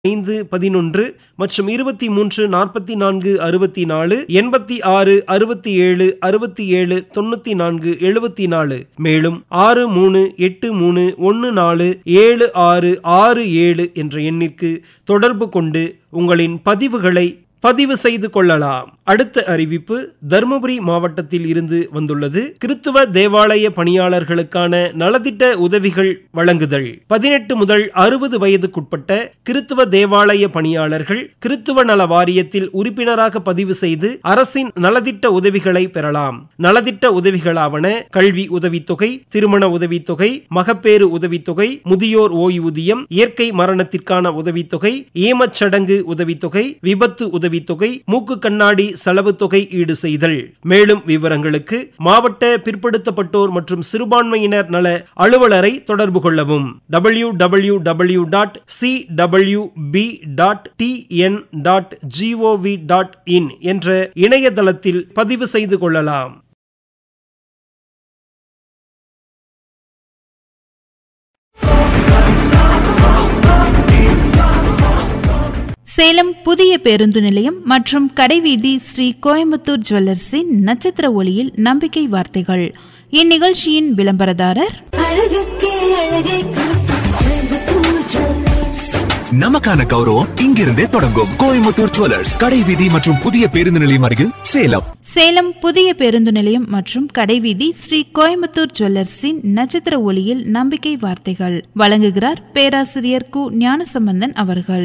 ஐந்து பதினொன்று மற்றும் இருபத்தி மூன்று நாற்பத்தி நான்கு அறுபத்தி நாலு எண்பத்தி ஆறு அறுபத்தி ஏழு அறுபத்தி ஏழு தொண்ணூத்தி நான்கு எழுபத்தி நாலு மேலும் ஆறு மூணு எட்டு மூணு ஒன்று நாலு ஏழு ஆறு ஆறு ஏழு என்ற எண்ணிற்கு தொடர்பு கொண்டு உங்களின் பதிவுகளை பதிவு செய்து கொள்ளலாம் அடுத்த அறிவிப்பு தருமபுரி மாவட்டத்தில் இருந்து வந்துள்ளது கிறித்துவ தேவாலய பணியாளர்களுக்கான நலத்திட்ட உதவிகள் வழங்குதல் பதினெட்டு முதல் அறுபது வயதுக்குட்பட்ட கிறித்துவ தேவாலய பணியாளர்கள் கிறித்துவ நல வாரியத்தில் உறுப்பினராக பதிவு செய்து அரசின் நலத்திட்ட உதவிகளை பெறலாம் நலத்திட்ட உதவிகளாவன கல்வி உதவித்தொகை திருமண உதவித்தொகை மகப்பேறு உதவித்தொகை முதியோர் ஓய்வூதியம் இயற்கை மரணத்திற்கான உதவித்தொகை ஈமச்சடங்கு உதவித்தொகை விபத்து உதவித்தொகை மூக்கு கண்ணாடி செலவு தொகை ஈடு செய்தல் மேலும் விவரங்களுக்கு மாவட்ட பிற்படுத்தப்பட்டோர் மற்றும் சிறுபான்மையினர் நல அலுவலரை தொடர்பு கொள்ளவும் W W W dot C W B dot TN dot GOV dot in என்ற இணையதளத்தில் பதிவு செய்து கொள்ளலாம் சேலம் புதிய பேருந்து நிலையம் மற்றும் கடைவீதி ஸ்ரீ கோயம்புத்தூர் ஜுவல்லர்ஸின் நட்சத்திர ஒளியில் நம்பிக்கை வார்த்தைகள் இந்நிகழ்ச்சியின் விளம்பரதாரர் அழகுக்கே அழகை கோயம்புத்தூர் ஜுவல்லர்ஸ் நமக்கான கௌரவம் இங்கிருந்தே தொடங்கும் கோயம்புத்தூர் ஜுவல்லர்ஸ் கடை வீதி மற்றும் புதிய பேருந்து நிலையம் அருகில் சேலம் சேலம் புதிய பேருந்து நிலையம் மற்றும் கடைவீதி ஸ்ரீ கோயம்புத்தூர் ஜுவல்லர்ஸின் நட்சத்திர ஒளியில் நம்பிக்கை வார்த்தைகள் வழங்குகிறார் பேராசிரியர் கு ஞானசம்பந்தன் அவர்கள்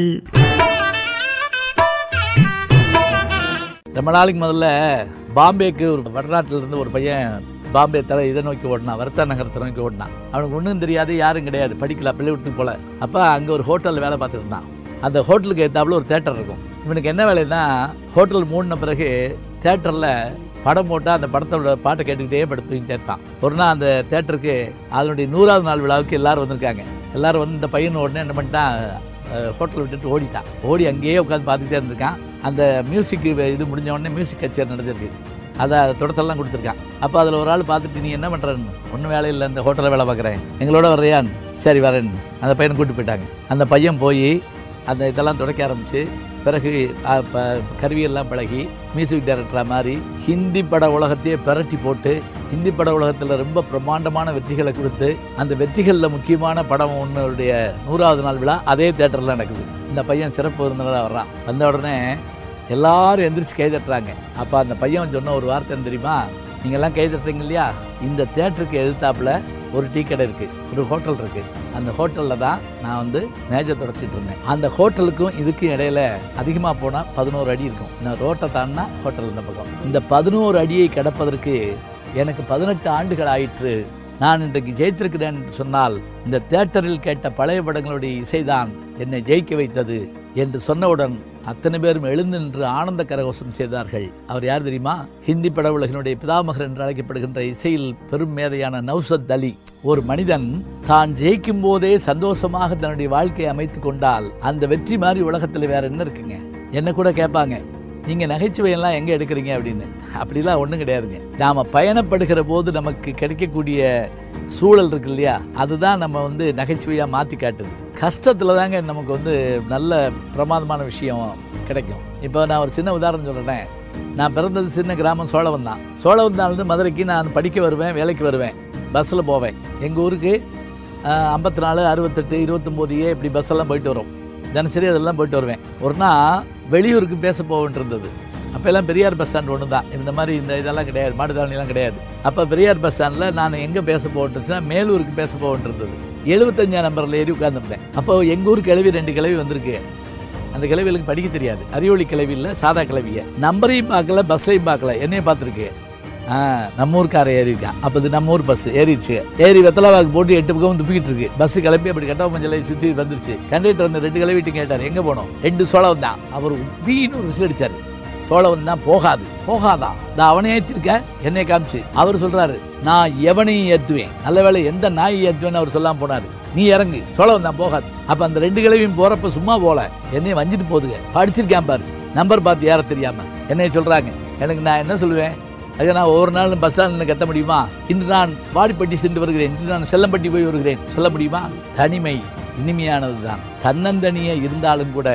ரொம்ப நாளைக்கு முதல்ல பாம்பேக்கு ஒரு வடநாட்டில இருந்து ஒரு பையன் பாம்பே தர இதை நோக்கி ஓடினான் வர்த்தா நகரத்தை நோக்கி ஓடினான் அவனுக்கு ஒன்றும் தெரியாது யாரும் கிடையாது படிக்கல பள்ளிக்கூடத்துக்கு போல அப்போ அங்கே ஒரு ஹோட்டலில் வேலை பார்த்துட்டு இருந்தான் அந்த ஹோட்டலுக்கு ஏற்றாப்புல ஒரு தேட்டர் இருக்கும் இவனுக்கு என்ன வேலைன்னா ஹோட்டல் மூடின பிறகு தேட்டரில் படம் போட்டால் அந்த படத்தோட பாட்டை கேட்டுக்கிட்டே படுத்து தூங்கிட்டே இருப்பான் ஒரு நாள் அந்த தேட்டருக்கு அதனுடைய நூறாவது நாள் விழாவுக்கு எல்லாரும் வந்திருக்காங்க எல்லாரும் வந்து இந்த பையன் உடனே என்ன பண்ணிட்டான் ஹோட்டல் விட்டுட்டு ஓடிட்டான் ஓடி அங்கேயே உட்காந்து பார்த்துட்டே இருந்திருக்கான் அந்த மியூசிக் இது முடிஞ்ச உடனே மியூசிக் கச்சேரி நடந்திருக்கு அதை தொடத்தெல்லாம் கொடுத்துருக்கான் அப்போ அதில் ஒரு ஆள் பார்த்துட்டு நீ என்ன பண்ணுறன்னு ஒன்றும் வேலை இல்லை இந்த ஹோட்டலில் வேலை பார்க்குறேன் எங்களோட வர்றியான்னு சரி வரேன்னு அந்த பையனை கூப்பிட்டு போயிட்டாங்க அந்த பையன் போய் அந்த இதெல்லாம் தொடக்க ஆரம்பித்து பிறகு அ, ப- கருவியெல்லாம் பழகி மியூசிக் டைரக்டராக மாதிரி ஹிந்தி பட உலகத்தையே பிரட்டி போட்டு ஹிந்தி பட உலகத்தில் ரொம்ப பிரம்மாண்டமான வெற்றிகளை கொடுத்து அந்த வெற்றிகளில் முக்கியமான படம் ஒன்றுடைய நூறாவது நாள் விழா அதே தேட்டரில் நடக்குது இந்த பையன் சிறப்பு விருந்தினராக வர்றான் வந்த உடனே எல்லாரும் எந்திரிச்சு கை தட்டுறாங்க அப்போ அந்த பையன் சொன்ன ஒரு வார்த்தை என்ன தெரியுமா நீங்கள்லாம் கை தட்டுறீங்க இல்லையா இந்த தேட்டருக்கு எதிர்த்தாப்புல ஒரு டீ கடை இருக்குது ஒரு ஹோட்டல் இருக்குது அந்த ஹோட்டலில் தான் நான் வந்து மேஜர் தொடச்சிட்டு இருந்தேன் அந்த ஹோட்டலுக்கும் இதுக்கும் இடையில அதிகமாக போனால் பதினோரு அடி இருக்கும் நான் ரோட்டை தாண்டினா ஹோட்டல் இந்த பக்கம் இந்த பதினோரு அடியை கடப்பதற்கு எனக்கு பதினெட்டு ஆண்டுகள் ஆயிற்று நான் இன்றைக்கு ஜெயித்திருக்கிறேன் என்று சொன்னால் இந்த தேட்டரில் கேட்ட பழைய படங்களுடைய இசைதான் என்னை ஜெயிக்க வைத்தது என்று சொன்னவுடன் அத்தனை பேரும் எழுந்து நின்று ஆனந்த கரகோஷம் செய்தார்கள் அவர் யார் தெரியுமா ஹிந்தி பட உலகினுடைய பிதாமகர் என்று அழைக்கப்படுகின்ற இசையில் பெரும் மேதையான நௌசத் அலி ஒரு மனிதன் தான் ஜெயிக்கும் போதே சந்தோஷமாக தன்னுடைய வாழ்க்கையை அமைத்துக் கொண்டால் அந்த வெற்றி மாதிரி உலகத்தில் வேற என்ன இருக்குங்க என்ன கூட கேட்பாங்க நீங்க நகைச்சுவையெல்லாம் எங்க எடுக்கிறீங்க அப்படின்னு அப்படிலாம் ஒன்றும் கிடையாதுங்க நாம பயணப்படுகிற போது நமக்கு கிடைக்கக்கூடிய சூழல் இருக்கு இல்லையா அதுதான் நம்ம வந்து நகைச்சுவையா மாத்தி காட்டுது கஷ்டத்துல தாங்க நமக்கு வந்து நல்ல பிரமாதமான விஷயம் கிடைக்கும் இப்போ நான் ஒரு சின்ன உதாரணம் சொல்றேன் நான் பிறந்தது சின்ன கிராமம் சோழவன் தான் சோழவந்தாலேருந்து மதுரைக்கு நான் படிக்க வருவேன் வேலைக்கு வருவேன் பஸ்ஸில் போவேன் எங்கள் ஊருக்கு ஐம்பத்தி நாலு அறுபத்தெட்டு இருபத்தொம்போது ஏ இப்படி பஸ் எல்லாம் போயிட்டு வரும் தினசரி அதெல்லாம் போயிட்டு வருவேன் ஒரு நாள் வெளியூருக்கு பேச போகிட்டு இருந்தது அப்போ எல்லாம் பெரியார் பஸ் ஸ்டாண்ட் ஒன்று தான் இந்த மாதிரி இந்த இதெல்லாம் கிடையாது மாட்டுத்தாவணிலாம் கிடையாது அப்போ பெரியார் பஸ் ஸ்டாண்டில் நான் எங்கே பேச போகிட்டுச்சுன்னா மேலூருக்கு பேச போகிட்டு இருந்தது எழுபத்தஞ்சாம் நம்பரில் ஏறி உட்காந்துருந்தேன் அப்போ எங்கள் ஊர் கிளவி ரெண்டு கிளவி வந்திருக்கு அந்த கிளவிகளுக்கு படிக்க தெரியாது அறிவொளி கிளவி இல்லை சாதா கிளவிய நம்பரையும் பார்க்கல பஸ்லையும் பார்க்கல என்னையும் பார்த்துருக்கு ஆ நம்ம ஊருக்கார ஏறி இருக்கான் அப்போ இது நம்ம ஊர் பஸ் ஏறிடுச்சு ஏறி வெத்தலாவாக்கு போட்டு எட்டு பக்கம் துப்பிக்கிட்டு இருக்கு பஸ் கிளம்பி அப்படி கட்டா மஞ்சளை சுற்றி வந்துருச்சு கண்டக்டர் வந்து ரெண்டு கிளவிட்டு கேட்டார் எங்கே போனோம் ரெண்டு சோளம் தான் அவர் வீணு ஒரு விசில் அடிச்சாரு சோழவன் தான் போகாது போகாதா நான் அவனை ஏத்திருக்க என்னை காமிச்சு அவர் சொல்றாரு நான் எவனையும் ஏத்துவேன் நல்ல வேளை எந்த நாயை ஏத்துவேன்னு அவர் சொல்லாம போனாரு நீ இறங்கு சோழவன் தான் போகாது அப்ப அந்த ரெண்டு கிழவியும் போறப்ப சும்மா போல என்னைய வஞ்சிட்டு போதுங்க படிச்சிருக்கேன் பாரு நம்பர் பார்த்து ஏற தெரியாம என்னைய சொல்றாங்க எனக்கு நான் என்ன சொல்லுவேன் அதை நான் ஒவ்வொரு நாளும் பஸ் ஸ்டாண்டில் கத்த முடியுமா இன்று நான் வாடிப்பட்டி சென்று வருகிறேன் இன்று நான் செல்லம்பட்டி போய் வருகிறேன் சொல்ல முடியுமா தனிமை இனிமையானதுதான் தன்னந்தனியே இருந்தாலும் கூட